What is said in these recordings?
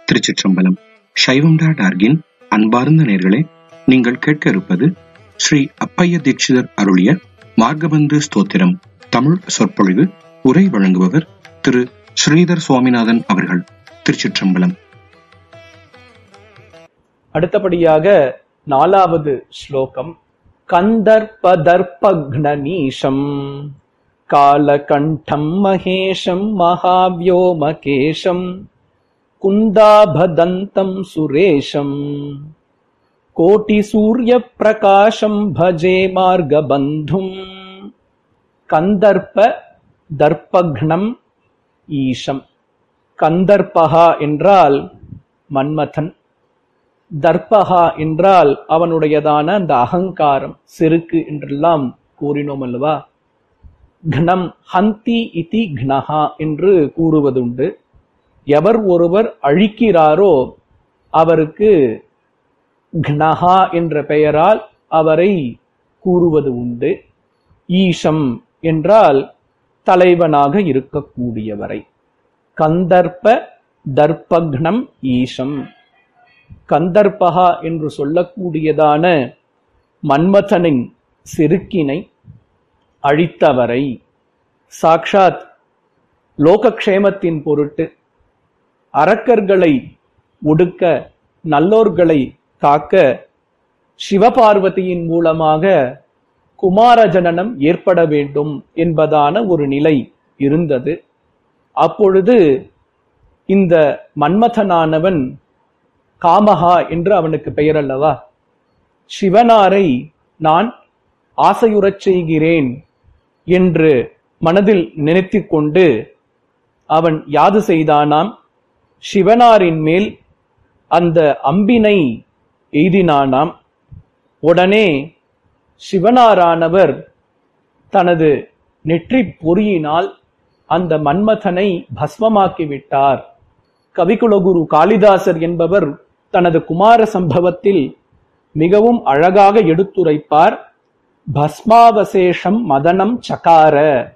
திருச்சிற்றம்பலம் சைவம் டாட் ஆர்கின் அன்பார்ந்த நேர்களே நீங்கள் கேட்க இருப்பது ஸ்ரீ அப்பைய தீட்சிதர் அருளிய மார்கபந்து ஸ்தோத்திரம் தமிழ் சொற்பொழிவு உரை வழங்குபவர் திரு ஸ்ரீதர் சுவாமிநாதன் அவர்கள் திருச்சிற்றம்பலம் அடுத்தபடியாக நாலாவது ஸ்லோகம் கந்தர்ப்பதர்ப்பக்னீஷம் காலகண்டம் மகேஷம் மகாவியோமகேஷம் குந்தாபதந்தம் சுரேஷம் கோட்டிசூரியப்பிரகாசம் பஜே மார்கபந்தும் கந்தர்ப்ப தர்ப்பக்னம் ஈஷம் கந்தர்ப்பகா என்றால் மன்மதன் தர்ப்பகா என்றால் அவனுடையதான அந்த அகங்காரம் செருக்கு என்றெல்லாம் கூறினோம் அல்லவா கணம் ஹந்தி இதி கணஹா என்று கூறுவதுண்டு எவர் ஒருவர் அழிக்கிறாரோ அவருக்கு கணஹா என்ற பெயரால் அவரை கூறுவது உண்டு ஈஷம் என்றால் தலைவனாக இருக்கக்கூடியவரை கந்தர்ப்ப தர்ப்பக்னம் ஈஷம் கந்தர்பகா என்று சொல்லக்கூடியதான மன்மதனின் செருக்கினை அழித்தவரை சாக்ஷாத் லோகக்ஷேமத்தின் பொருட்டு அரக்கர்களை ஒடுக்க நல்லோர்களை காக்க சிவபார்வதியின் மூலமாக குமார ஜனனம் ஏற்பட வேண்டும் என்பதான ஒரு நிலை இருந்தது அப்பொழுது இந்த மன்மதனானவன் காமஹா என்று அவனுக்கு பெயர் அல்லவா சிவனாரை நான் ஆசையுறச் செய்கிறேன் என்று மனதில் நினைத்து கொண்டு அவன் யாது செய்தானாம் சிவனாரின் மேல் அந்த அம்பினை எய்தினானாம் உடனே சிவனாரானவர் தனது நெற்றி பொறியினால் அந்த மன்மதனை பஸ்மமாக்கி விட்டார் கவிகுலகுரு காளிதாசர் என்பவர் தனது குமார சம்பவத்தில் மிகவும் அழகாக எடுத்துரைப்பார் பஸ்மாவசேஷம் மதனம் சகார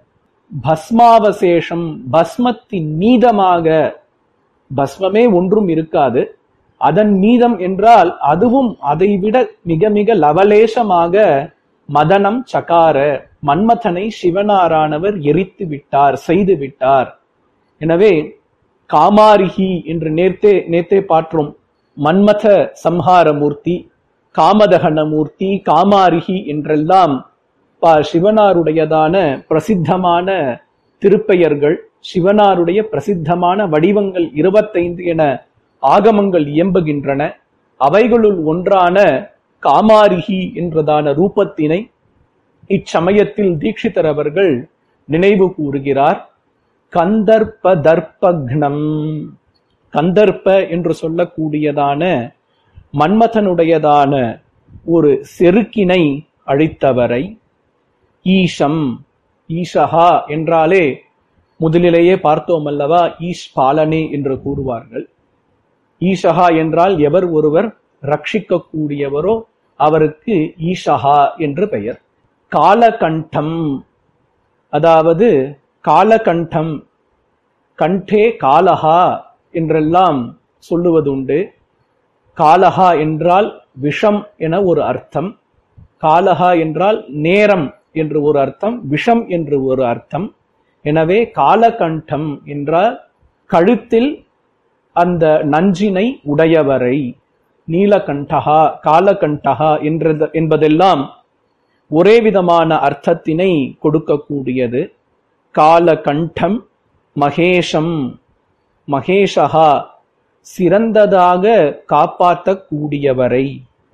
பஸ்மாவசேஷம் பஸ்மத்தின் மீதமாக பஸ்மமே ஒன்றும் இருக்காது அதன் மீதம் என்றால் அதுவும் அதைவிட மிக மிக லவலேசமாக மதனம் சகார மன்மதனை சிவனாரானவர் எரித்து விட்டார் செய்து விட்டார் எனவே காமாரிகி என்று நேர்த்தே நேத்தே பாற்றோம் மன்மத சம்ஹார மூர்த்தி காமதகன மூர்த்தி காமாரிகி என்றெல்லாம் சிவனாருடையதான பிரசித்தமான திருப்பெயர்கள் சிவனாருடைய பிரசித்தமான வடிவங்கள் இருபத்தைந்து என ஆகமங்கள் இயம்புகின்றன அவைகளுள் ஒன்றான காமாரிகி என்றதான ரூபத்தினை இச்சமயத்தில் தீட்சிதர் அவர்கள் நினைவு கூறுகிறார் கந்தர்ப்ப தர்ப்பக்னம் கந்தர்ப்ப என்று சொல்லக்கூடியதான மன்மதனுடையதான ஒரு செருக்கினை அழித்தவரை ஈஷம் ஈஷஹா என்றாலே முதலிலேயே பார்த்தோம் அல்லவா ஈஷ் பாலனே என்று கூறுவார்கள் ஈஷஹா என்றால் எவர் ஒருவர் ரட்சிக்கக்கூடியவரோ அவருக்கு ஈஷஹா என்று பெயர் காலகண்டம் அதாவது காலகண்டம் கண்டே காலஹா என்றெல்லாம் சொல்லுவதுண்டு காலஹா என்றால் விஷம் என ஒரு அர்த்தம் காலஹா என்றால் நேரம் என்று ஒரு அர்த்தம் விஷம் என்று ஒரு அர்த்தம் எனவே காலகண்டம் என்றால் கழுத்தில் அந்த நஞ்சினை உடையவரை நீலகண்டகா காலகண்டகா என்ற என்பதெல்லாம் ஒரே விதமான அர்த்தத்தினை கொடுக்கக்கூடியது காலகண்டம் மகேஷம் மகேஷகா சிறந்ததாக காப்பாற்றக்கூடியவரை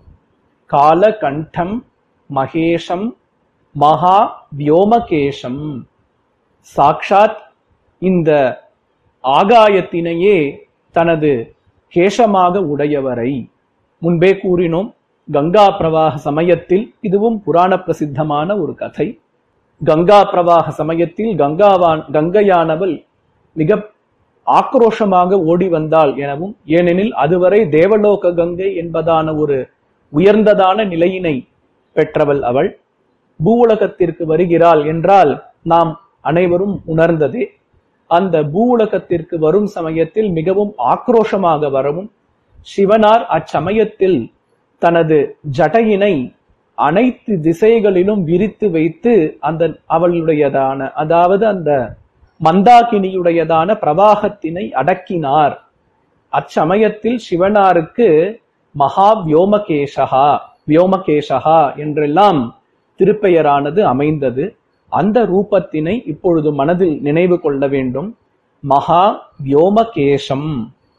காலகண்டம் மகேஷம் மகா வியோமகேஷம் சாக்ஷாத் இந்த ஆகாயத்தினையே தனது கேசமாக உடையவரை முன்பே கூறினோம் கங்கா பிரவாக சமயத்தில் இதுவும் புராண பிரசித்தமான ஒரு கதை கங்கா பிரவாக சமயத்தில் கங்காவான் கங்கையானவள் மிக ஆக்ரோஷமாக ஓடி வந்தாள் எனவும் ஏனெனில் அதுவரை தேவலோக கங்கை என்பதான ஒரு உயர்ந்ததான நிலையினை பெற்றவள் அவள் பூவுலகத்திற்கு வருகிறாள் என்றால் நாம் அனைவரும் உணர்ந்ததே அந்த பூ உலகத்திற்கு வரும் சமயத்தில் மிகவும் ஆக்ரோஷமாக வரவும் சிவனார் அச்சமயத்தில் தனது ஜடையினை அனைத்து திசைகளிலும் விரித்து வைத்து அந்த அவளுடையதான அதாவது அந்த மந்தாகினியுடையதான பிரவாகத்தினை அடக்கினார் அச்சமயத்தில் சிவனாருக்கு மகா வியோமகேஷகா வியோமகேஷகா என்றெல்லாம் திருப்பெயரானது அமைந்தது அந்த ரூபத்தினை இப்பொழுது மனதில் நினைவு கொள்ள வேண்டும் மகா வியோமகேஷம்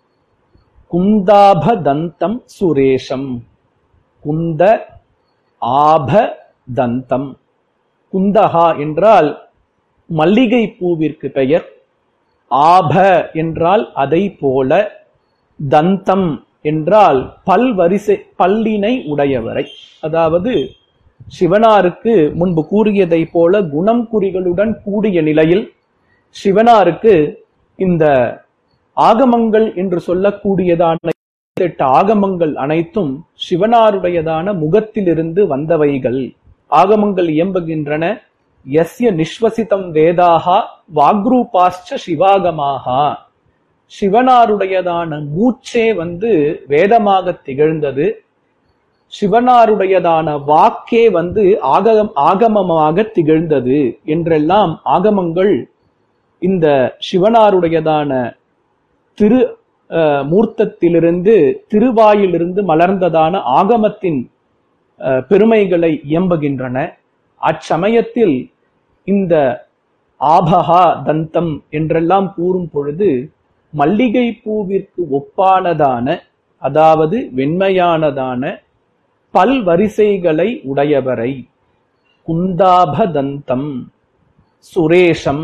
குந்தாபதந்தம் சுரேஷம் குந்த ஆப தந்தம் குந்தகா என்றால் மல்லிகை பூவிற்கு பெயர் ஆப என்றால் அதை போல தந்தம் என்றால் பல்வரிசை பல்லினை உடையவரை அதாவது சிவனாருக்கு முன்பு கூறியதை போல குணம் குறிகளுடன் கூடிய நிலையில் சிவனாருக்கு இந்த ஆகமங்கள் என்று சொல்லக்கூடியதான எட்டு ஆகமங்கள் அனைத்தும் சிவனாருடையதான முகத்திலிருந்து வந்தவைகள் ஆகமங்கள் இயம்புகின்றன எஸ்ய நிஸ்வசிதம் வேதாகா வாக்ரூபாஸ்ச சிவாகமாகா சிவனாருடையதான மூச்சே வந்து வேதமாக திகழ்ந்தது சிவனாருடையதான வாக்கே வந்து ஆகம ஆகமமாக திகழ்ந்தது என்றெல்லாம் ஆகமங்கள் இந்த சிவனாருடையதான திரு அஹ், மூர்த்தத்திலிருந்து திருவாயிலிருந்து மலர்ந்ததான ஆகமத்தின் அஹ், பெருமைகளை இயம்புகின்றன அச்சமயத்தில் இந்த ஆபகா தந்தம் என்றெல்லாம் கூறும் பொழுது மல்லிகை பூவிற்கு ஒப்பானதான அதாவது வெண்மையானதான பல்வரிசைகளை உடையவரை குந்தாபதந்தம் சுரேஷம்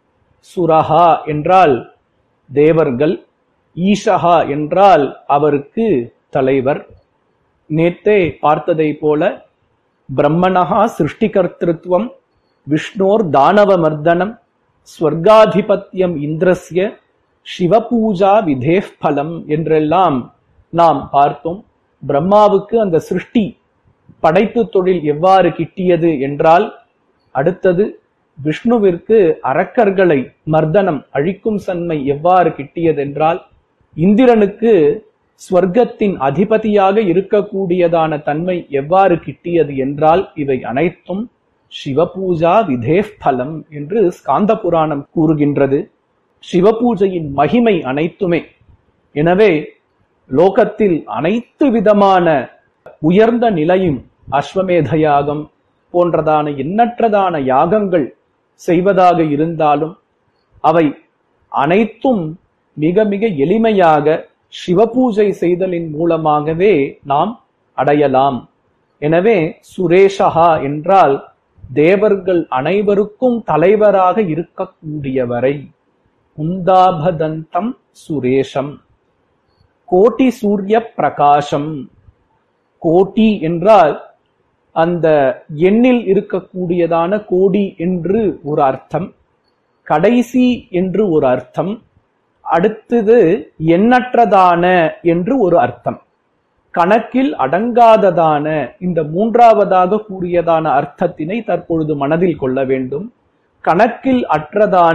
சுரஹா என்றால் தேவர்கள் ஈஷஹா என்றால் அவருக்கு தலைவர் நேத்தே பார்த்ததை போல பிரம்மணஹா சிருஷ்டிகர்த்திருவம் விஷ்ணோர் தானவ மர்தனம் ஸ்வர்காதிபத்தியம் இந்திரஸ்ய சிவபூஜா விதேஃப் பலம் என்றெல்லாம் நாம் பார்த்தோம் பிரம்மாவுக்கு அந்த சிருஷ்டி படைப்பு தொழில் எவ்வாறு கிட்டியது என்றால் அடுத்தது விஷ்ணுவிற்கு அரக்கர்களை மர்தனம் அழிக்கும் சன்மை எவ்வாறு கிட்டியதென்றால் இந்திரனுக்கு ஸ்வர்க்கத்தின் அதிபதியாக இருக்கக்கூடியதான தன்மை எவ்வாறு கிட்டியது என்றால் இவை அனைத்தும் சிவபூஜா விதேஃப் பலம் என்று ஸ்காந்த புராணம் கூறுகின்றது சிவபூஜையின் மகிமை அனைத்துமே எனவே லோகத்தில் அனைத்து விதமான உயர்ந்த நிலையும் அஸ்வமேத யாகம் போன்றதான எண்ணற்றதான யாகங்கள் செய்வதாக இருந்தாலும் அவை அனைத்தும் மிக மிக எளிமையாக சிவபூஜை செய்தலின் மூலமாகவே நாம் அடையலாம் எனவே சுரேஷகா என்றால் தேவர்கள் அனைவருக்கும் தலைவராக இருக்கக்கூடியவரை குந்தாபதந்தம் சுரேஷம் கோட்டி சூரிய பிரகாசம் கோட்டி என்றால் அந்த எண்ணில் இருக்கக்கூடியதான கோடி என்று ஒரு அர்த்தம் கடைசி என்று ஒரு அர்த்தம் அடுத்தது எண்ணற்றதான என்று ஒரு அர்த்தம் கணக்கில் அடங்காததான இந்த மூன்றாவதாக கூறியதான அர்த்தத்தினை தற்பொழுது மனதில் கொள்ள வேண்டும் கணக்கில் அற்றதான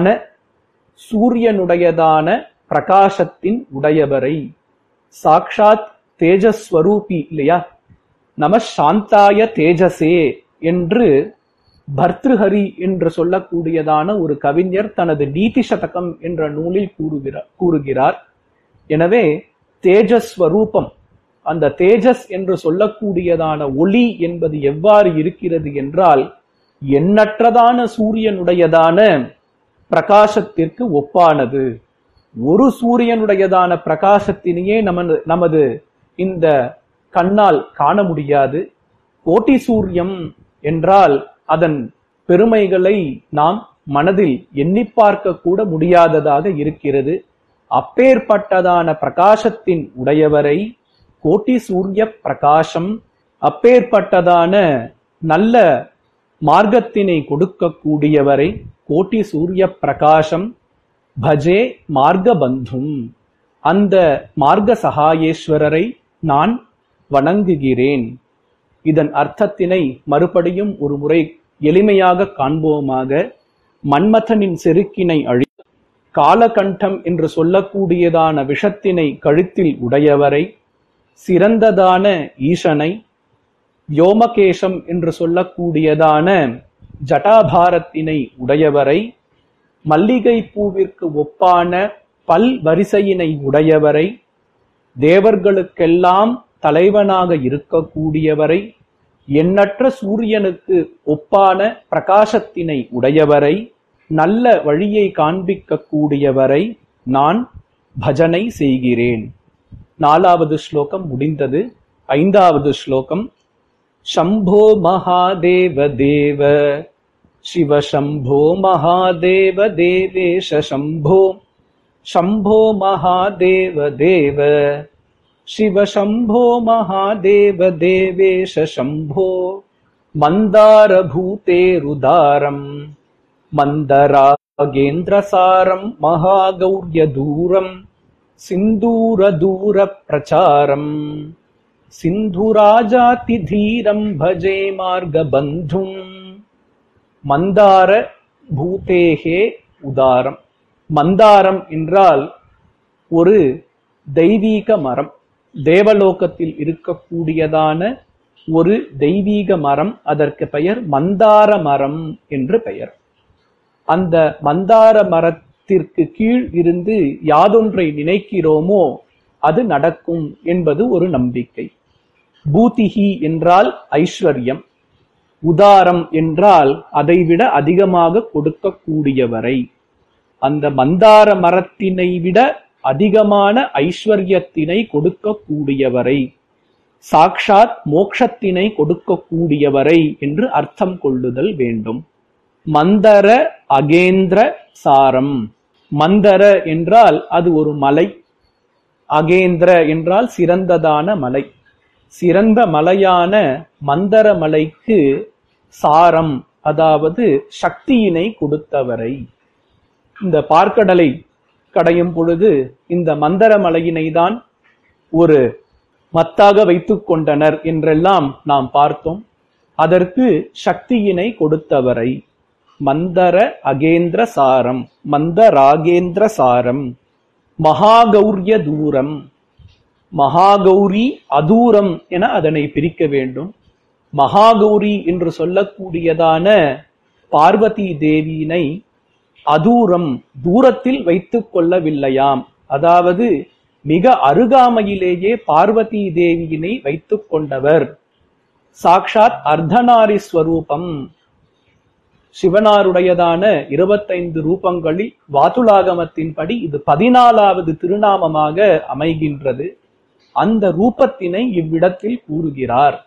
சூரியனுடையதான பிரகாசத்தின் உடையவரை சாக்ஷாத் தேஜஸ்வரூபி இல்லையா நம சாந்தாய தேஜசே என்று பர்திருஹரி என்று சொல்லக்கூடியதான ஒரு கவிஞர் தனது நீதி சதகம் என்ற நூலில் கூறுகிறார் கூறுகிறார் எனவே தேஜஸ்வரூபம் அந்த தேஜஸ் என்று சொல்லக்கூடியதான ஒளி என்பது எவ்வாறு இருக்கிறது என்றால் எண்ணற்றதான சூரியனுடையதான பிரகாசத்திற்கு ஒப்பானது ஒரு சூரியனுடையதான பிரகாசத்தினையே நமது நமது இந்த கண்ணால் காண முடியாது கோட்டி சூரியம் என்றால் அதன் பெருமைகளை நாம் மனதில் எண்ணி பார்க்க கூட முடியாததாக இருக்கிறது அப்பேற்பட்டதான பிரகாசத்தின் உடையவரை கோட்டி சூரிய பிரகாசம் அப்பேற்பட்டதான நல்ல மார்க்கத்தினை கொடுக்கக்கூடியவரை கோட்டி சூரிய பிரகாசம் பஜே மார்கபந்தும் அந்த மார்க்க சகாயேஸ்வரரை நான் வணங்குகிறேன் இதன் அர்த்தத்தினை மறுபடியும் ஒரு முறை எளிமையாக காண்போமாக மன்மதனின் செருக்கினை அழி காலகண்டம் என்று சொல்லக்கூடியதான விஷத்தினை கழுத்தில் உடையவரை சிறந்ததான ஈசனை யோமகேஷம் என்று சொல்லக்கூடியதான ஜட்டாபாரத்தினை உடையவரை மல்லிகை பூவிற்கு ஒப்பான பல் வரிசையினை உடையவரை தேவர்களுக்கெல்லாம் தலைவனாக இருக்கக்கூடியவரை எண்ணற்ற சூரியனுக்கு ஒப்பான பிரகாசத்தினை உடையவரை நல்ல வழியை காண்பிக்க கூடியவரை நான் பஜனை செய்கிறேன் நாலாவது ஸ்லோகம் முடிந்தது ஐந்தாவது ஸ்லோகம் शम्भो महादेव देव शिव शम्भो महादेव देवेश शम्भो शम्भो महादेव देव शिव शम्भो महादेव देवेश शम्भो मन्दारभूतेरुदारम् मन्दरागेन्द्रसारम् महागौर्यदूरम् सिन्दूरदूरप्रचारम् சிந்துராஜாதிதீரம் பஜே மார்கபந்தும் மந்தார பூதேகே உதாரம் மந்தாரம் என்றால் ஒரு தெய்வீக மரம் தேவலோகத்தில் இருக்கக்கூடியதான ஒரு தெய்வீக மரம் அதற்கு பெயர் மந்தார மரம் என்று பெயர் அந்த மந்தார மரத்திற்கு கீழ் இருந்து யாதொன்றை நினைக்கிறோமோ அது நடக்கும் என்பது ஒரு நம்பிக்கை பூதிகி என்றால் ஐஸ்வர்யம் உதாரம் என்றால் அதைவிட அதிகமாக கொடுக்கக்கூடியவரை அந்த மந்தார மரத்தினை விட அதிகமான ஐஸ்வர்யத்தினை கொடுக்கக்கூடியவரை சாக்ஷாத் மோக்ஷத்தினை கொடுக்கக்கூடியவரை என்று அர்த்தம் கொள்ளுதல் வேண்டும் மந்தர அகேந்திர சாரம் மந்தர என்றால் அது ஒரு மலை அகேந்திர என்றால் சிறந்ததான மலை சிறந்த மலையான மந்தர மலைக்கு சாரம் அதாவது சக்தியினை கொடுத்தவரை இந்த பார்க்கடலை கடையும் பொழுது இந்த மந்தர மலையினை தான் ஒரு மத்தாக வைத்துக் கொண்டனர் என்றெல்லாம் நாம் பார்த்தோம் அதற்கு சக்தியினை கொடுத்தவரை மந்தர அகேந்திர சாரம் மந்தராகேந்திர சாரம் மகாகௌரிய தூரம் மகாகௌரி அதூரம் என அதனை பிரிக்க வேண்டும் மகாகௌரி என்று சொல்லக்கூடியதான பார்வதி தேவியினை அதூரம் தூரத்தில் வைத்துக் கொள்ளவில்லையாம் அதாவது மிக அருகாமையிலேயே பார்வதி தேவியினை வைத்துக் கொண்டவர் சாக்ஷாத் அர்த்தநாரி ஸ்வரூபம் சிவனாருடையதான இருபத்தைந்து ரூபங்களில் வாதுலாகமத்தின்படி இது பதினாலாவது திருநாமமாக அமைகின்றது அந்த ரூபத்தினை இவ்விடத்தில் கூறுகிறார்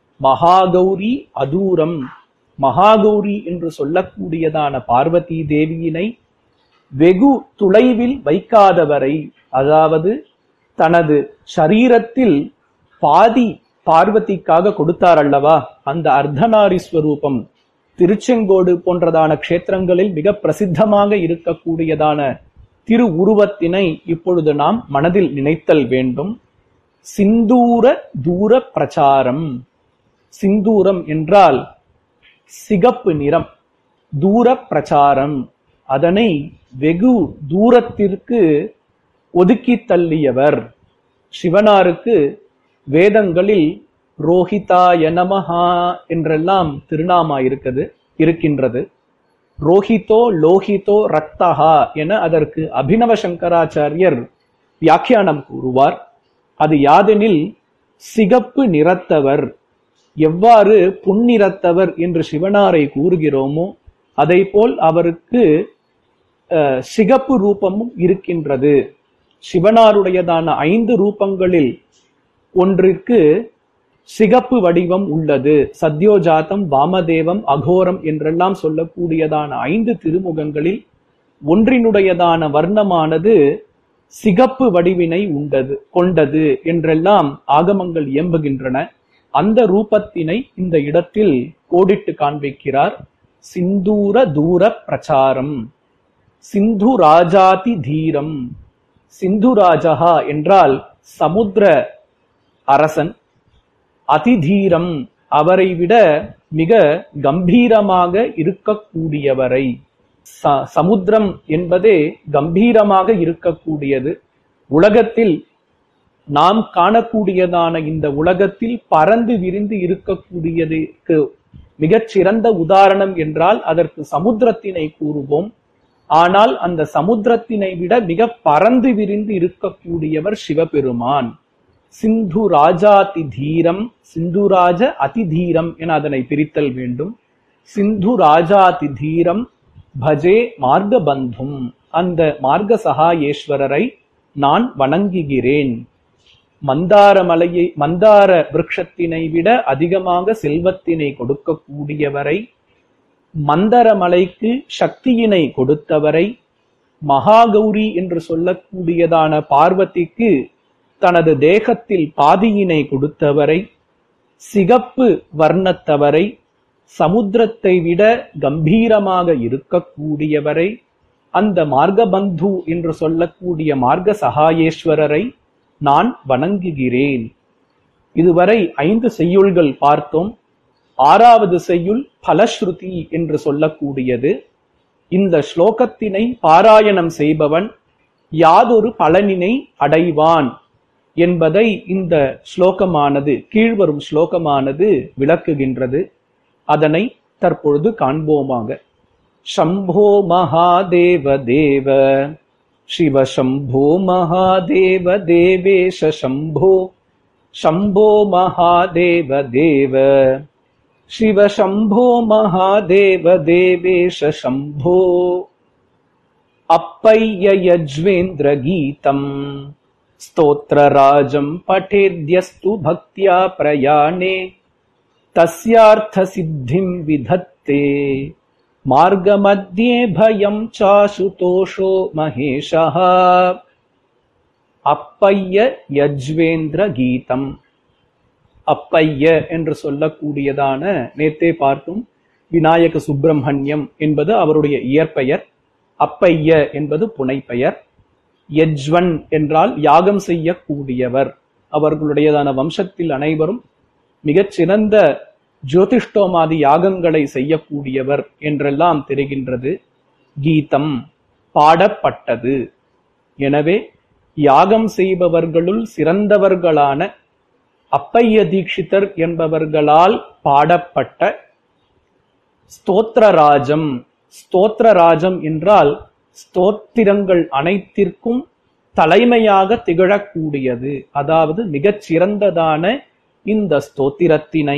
மகாகௌரி அதூரம் மகாகௌரி என்று சொல்லக்கூடியதான பார்வதி தேவியினை வெகு துளைவில் வைக்காதவரை அதாவது தனது சரீரத்தில் பாதி பார்வதிக்காக கொடுத்தார் அல்லவா அந்த அர்த்தநாரி ஸ்வரூபம் திருச்செங்கோடு போன்றதான க்ஷேத்திரங்களில் மிக பிரசித்தமாக இருக்கக்கூடியதான திரு உருவத்தினை இப்பொழுது நாம் மனதில் நினைத்தல் வேண்டும் சிந்தூர தூர பிரச்சாரம் சிந்தூரம் என்றால் சிகப்பு நிறம் தூர பிரச்சாரம் அதனை வெகு தூரத்திற்கு ஒதுக்கி தள்ளியவர் சிவனாருக்கு வேதங்களில் ரோஹிதாய நமஹா என்றெல்லாம் திருநாமா இருக்குது இருக்கின்றது ரோஹிதோ லோஹிதோ ரக்தஹா என அதற்கு அபினவ சங்கராச்சாரியர் வியாக்கியானம் கூறுவார் அது யாதெனில் சிகப்பு நிறத்தவர் எவ்வாறு புன்னிறத்தவர் என்று சிவனாரை கூறுகிறோமோ அதை போல் அவருக்கு அஹ், சிகப்பு ரூபமும் இருக்கின்றது சிவனாருடையதான ஐந்து ரூபங்களில் ஒன்றிற்கு சிகப்பு வடிவம் உள்ளது சத்யோஜாதம் வாமதேவம் அகோரம் என்றெல்லாம் சொல்லக்கூடியதான ஐந்து திருமுகங்களில் ஒன்றினுடையதான வர்ணமானது சிகப்பு வடிவினை உண்டது கொண்டது என்றெல்லாம் ஆகமங்கள் இயம்புகின்றன அந்த ரூபத்தினை இந்த இடத்தில் கோடிட்டு காண்பிக்கிறார் சிந்தூர தூர பிரச்சாரம் சிந்து ராஜாதி தீரம் சிந்து ராஜா என்றால் சமுத்திர அரசன் அதிதீரம் அவரை விட மிக கம்பீரமாக இருக்கக்கூடியவரை ச- சமுத்திரம் என்பதே கம்பீரமாக இருக்கக்கூடியது உலகத்தில் நாம் காணக்கூடியதான இந்த உலகத்தில் பறந்து விரிந்து இருக்கக்கூடியதுக்கு மிகச் சிறந்த உதாரணம் என்றால் அதற்கு சமுத்திரத்தினை கூறுவோம் ஆனால் அந்த சமுத்திரத்தினை விட மிக பறந்து விரிந்து இருக்கக்கூடியவர் சிவபெருமான் சிந்து ராஜாதி தீரம் சிந்துராஜ அதிதீரம் என அதனை பிரித்தல் வேண்டும் சிந்து ராஜாதி தீரம் பஜே மார்கபந்தும் அந்த மார்க சகாயேஸ்வரரை நான் வணங்குகிறேன் மந்தார மலையை மந்தார விருட்சத்தினை விட அதிகமாக செல்வத்தினை கொடுக்கக்கூடியவரை மந்தர மலைக்கு சக்தியினை கொடுத்தவரை மகாகௌரி என்று சொல்லக்கூடியதான பார்வதிக்கு தனது தேகத்தில் பாதியினை கொடுத்தவரை சிகப்பு வர்ணத்தவரை சமுத்திரத்தை விட கம்பீரமாக இருக்கக்கூடியவரை அந்த மார்கபந்து என்று சொல்லக்கூடிய மார்க சகாயேஸ்வரரை நான் வணங்குகிறேன் இதுவரை ஐந்து செய்யுள்கள் பார்த்தோம் ஆறாவது செய்யுள் பலஸ்ருதி என்று சொல்லக்கூடியது இந்த ஸ்லோகத்தினை பாராயணம் செய்பவன் யாதொரு பலனினை அடைவான் என்பதை இந்த ஸ்லோகமானது கீழ்வரும் ஸ்லோகமானது விளக்குகின்றது அதனை தற்பொழுது காண்போமாக शम्भो महादेव देव शिव शम्भो महादेव देवेश शम्भो शम्भो महादेव देव शिव शम्भो महादेव देवेश शम्भो अप्पय्य यज्वेन्द्रगीतम् स्तोत्रराजम् पठेद्यस्तु भक्त्या प्रयाणे तस्यार्थसिद्धिम् विधत्ते मार्गमध्ये भयम् चाशुतोषो महेशः அப்பைய யஜ்வேந்திர கீதம் அப்பைய என்று சொல்லக்கூடியதான நேத்தே பார்த்தும் விநாயக சுப்பிரமணியம் என்பது அவருடைய இயற்பெயர் அப்பைய என்பது புனைப்பெயர் யஜ்வன் என்றால் யாகம் செய்யக்கூடியவர் அவர்களுடையதான வம்சத்தில் அனைவரும் மிகச் சிறந்த ஜோதிஷ்டோமாதி யாகங்களை செய்யக்கூடியவர் என்றெல்லாம் தெரிகின்றது கீதம் பாடப்பட்டது எனவே யாகம் செய்பவர்களுள் சிறந்தவர்களான அப்பைய தீட்சிதர் என்பவர்களால் பாடப்பட்ட ஸ்தோத்திரராஜம் ஸ்தோத்திரராஜம் என்றால் ஸ்தோத்திரங்கள் அனைத்திற்கும் தலைமையாக திகழக்கூடியது அதாவது மிகச் சிறந்ததான இந்த ஸ்தோத்திரத்தினை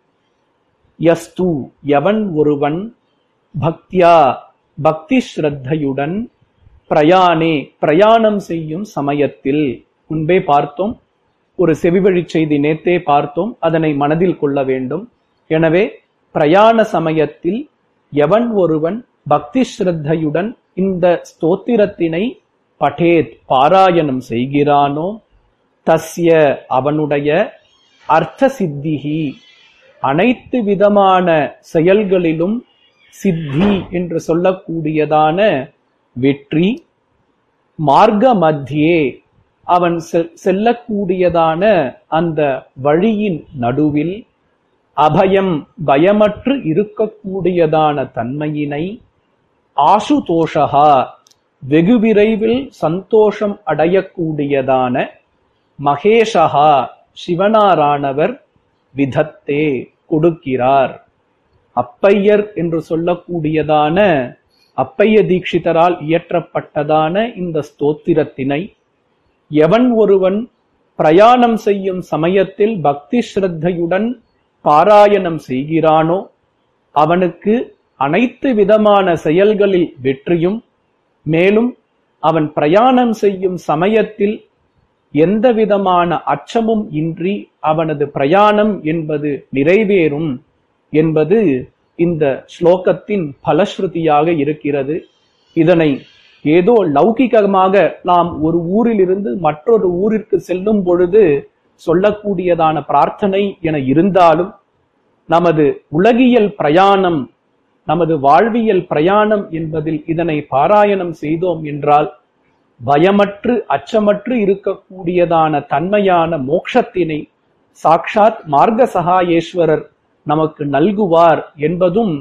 யஸ்து எவன் ஒருவன் பக்தியா பக்தி ஸ்ரத்தையுடன் பிரயாணே பிரயாணம் செய்யும் சமயத்தில் முன்பே பார்த்தோம் ஒரு செவிவழி செய்தி நேத்தே பார்த்தோம் அதனை மனதில் கொள்ள வேண்டும் எனவே பிரயாண சமயத்தில் எவன் ஒருவன் பக்தி ஸ்ரத்தையுடன் இந்த ஸ்தோத்திரத்தினை படேத் பாராயணம் செய்கிறானோ தஸ்ய அவனுடைய அர்த்த சித்திகி அனைத்து விதமான செயல்களிலும் சித்தி என்று சொல்லக்கூடியதான வெற்றி மார்க்க மத்தியே அவன் செ- செல்லக்கூடியதான அந்த வழியின் நடுவில் அபயம் பயமற்று இருக்கக்கூடியதான தன்மையினை ஆசுதோஷகா வெகு விரைவில் சந்தோஷம் அடையக்கூடியதான மகேஷகா சிவனாரானவர் விதத்தே கொடுக்கிறார் அப்பையர் என்று சொல்லக்கூடியதான அப்பைய தீட்சிதரால் இயற்றப்பட்டதான இந்த ஸ்தோத்திரத்தினை எவன் ஒருவன் பிரயாணம் செய்யும் சமயத்தில் பக்தி ஸ்ரத்தையுடன் பாராயணம் செய்கிறானோ அவனுக்கு அனைத்து விதமான செயல்களில் வெற்றியும் மேலும் அவன் பிரயாணம் செய்யும் சமயத்தில் எந்த விதமான அச்சமும் இன்றி அவனது பிரயாணம் என்பது நிறைவேறும் என்பது இந்த ஸ்லோகத்தின் பலஸ்ருதியாக இருக்கிறது இதனை ஏதோ லௌகிகமாக நாம் ஒரு ஊரிலிருந்து மற்றொரு ஊரிற்கு செல்லும் பொழுது சொல்லக்கூடியதான பிரார்த்தனை என இருந்தாலும் நமது உலகியல் பிரயாணம் நமது வாழ்வியல் பிரயாணம் என்பதில் இதனை பாராயணம் செய்தோம் என்றால் பயமற்று அச்சமற்று இருக்கக்கூடியதான தன்மையான மோட்சத்தினை சாக்ஷாத் மார்க சகாயேஸ்வரர் நமக்கு நல்குவார் என்பதும்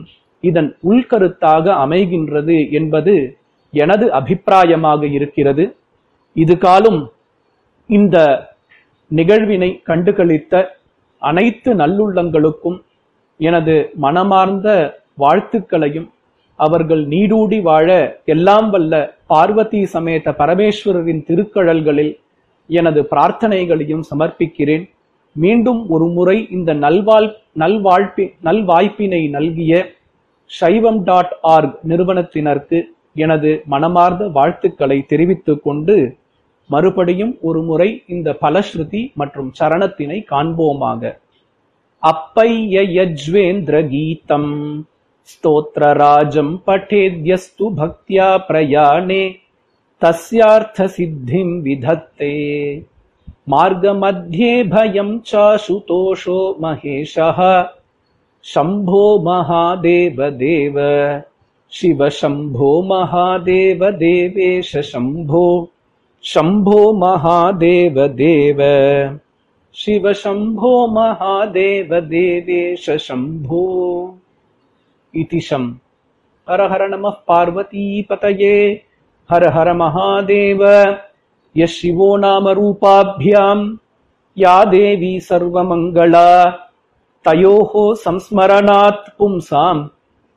இதன் உள்கருத்தாக அமைகின்றது என்பது எனது அபிப்பிராயமாக இருக்கிறது இது காலும் இந்த நிகழ்வினை கண்டுகளித்த அனைத்து நல்லுள்ளங்களுக்கும் எனது மனமார்ந்த வாழ்த்துக்களையும் அவர்கள் நீடூடி வாழ எல்லாம் வல்ல பார்வதி சமேத பரமேஸ்வரரின் திருக்கழல்களில் எனது பிரார்த்தனைகளையும் சமர்ப்பிக்கிறேன் மீண்டும் ஒரு முறை இந்த நல்வாழ் நல்வாழ்ப்பி நல்வாய்ப்பினை நல்கிய சைவம் டாட் ஆர்க் நிறுவனத்தினருக்கு எனது மனமார்ந்த வாழ்த்துக்களை தெரிவித்துக் கொண்டு மறுபடியும் ஒரு முறை இந்த பலஸ்ருதி மற்றும் சரணத்தினை காண்போமாக அப்பைய யஜ்வேந்திர கீதம் स्तोत्रराजम् पठेद्यस्तु भक्त्या प्रयाणे तस्यार्थसिद्धिम् विधत्ते मार्गमध्ये भयम् चाशुतोषो महेशः शम्भो महादेव देव शिव शम्भो महादेव देवेश शम्भो शम्भो महादेव देव शिव शम्भो महादेव देवेश शम्भो इति शम् हर हर नमः पार्वतीपतये हर हर महादेव यः शिवो नाम रूपाभ्याम् या देवी सर्वमङ्गला तयोः संस्मरणात् पुंसाम्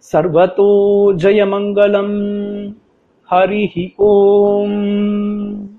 सर्वतो जयमङ्गलम् हरिः ओम्